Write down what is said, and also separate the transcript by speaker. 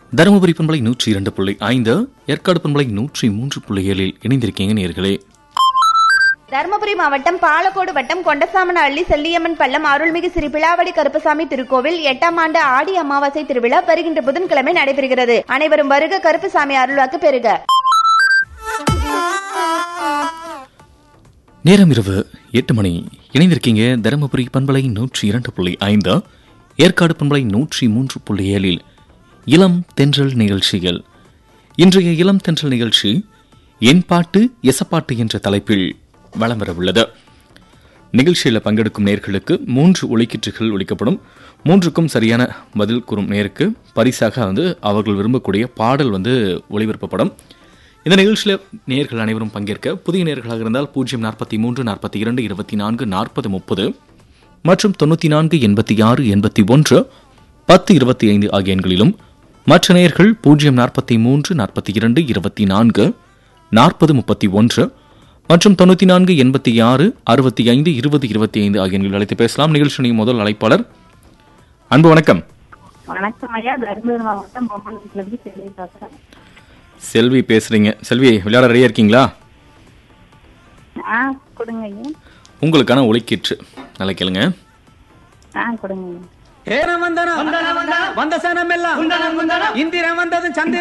Speaker 1: தருமபுரி பண்பலை நூற்றி இரண்டு புள்ளி ஐந்து ஏற்காடு பண்பலை நூற்றி மூன்று புள்ளி ஏழில் இணைந்திருக்கீங்க நேர்களே
Speaker 2: தருமபுரி மாவட்டம் பாலக்கோடு வட்டம் கொண்டசாமன அள்ளி செல்லியம்மன் பள்ளம் அருள்மிகு ஸ்ரீ பிளாவடி கருப்பசாமி திருக்கோவில் எட்டாம் ஆண்டு ஆடி அமாவாசை திருவிழா வருகின்ற புதன்கிழமை நடைபெறுகிறது அனைவரும் வருக கருப்பசாமி அருள்வாக்கு பெறுக
Speaker 1: நேரம் இரவு எட்டு மணி இணைந்திருக்கீங்க தருமபுரி பண்பலை நூற்றி இரண்டு புள்ளி ஐந்து ஏற்காடு பண்பலை நூற்றி மூன்று புள்ளி ஏழில் இளம் தென்றல் நிகழ்ச்சிகள் இன்றைய இளம் தென்றல் நிகழ்ச்சி என் பாட்டு எசப்பாட்டு என்ற தலைப்பில் வலம் வர உள்ளது நிகழ்ச்சியில் பங்கெடுக்கும் நேர்களுக்கு மூன்று ஒலிக்கீற்றுகள் ஒலிக்கப்படும் மூன்றுக்கும் சரியான பதில் கூறும் நேருக்கு பரிசாக வந்து அவர்கள் விரும்பக்கூடிய பாடல் வந்து ஒளிபரப்பப்படும் இந்த நிகழ்ச்சியில் நேர்கள் அனைவரும் பங்கேற்க புதிய நேர்களாக இருந்தால் பூஜ்ஜியம் நாற்பத்தி மூன்று நாற்பத்தி இரண்டு இருபத்தி நான்கு நாற்பது முப்பது மற்றும் தொண்ணூற்றி நான்கு எண்பத்தி ஆறு எண்பத்தி ஒன்று பத்து இருபத்தி ஐந்து ஆகிய எண்களிலும் மற்ற நேயர்கள் பூஜ்ஜியம் நாற்பத்தி மூன்று நாற்பத்தி இரண்டு இருபத்தி நான்கு நாற்பது முப்பத்தி ஒன்று மற்றும் தொண்ணூற்றி நான்கு எண்பத்தி ஆறு அறுபத்தி ஐந்து இருபது இருபத்தி ஐந்து ஆகிய எண்களில் அழைத்து பேசலாம் நிகழ்ச்சியின் முதல் அழைப்பாளர் அன்பு வணக்கம்
Speaker 3: வணக்கம் ஐயா தருமபுரி மாவட்டம் பொம்மனத்துலேருந்து செல்வி பேசுறேன்
Speaker 1: செல்வி பேசுறீங்க செல்வி விளையாட ரெடியா இருக்கீங்களா
Speaker 3: ஆ கொடுங்க ஐயா
Speaker 1: உங்களுக்கான ஒலிக்கீற்று நல்லா கேளுங்க
Speaker 3: ஆ கொடுங்க ஐயா
Speaker 4: ஏன வந்தனம் வந்த சனமெல்லாம் இந்திரன் வந்தது சந்திர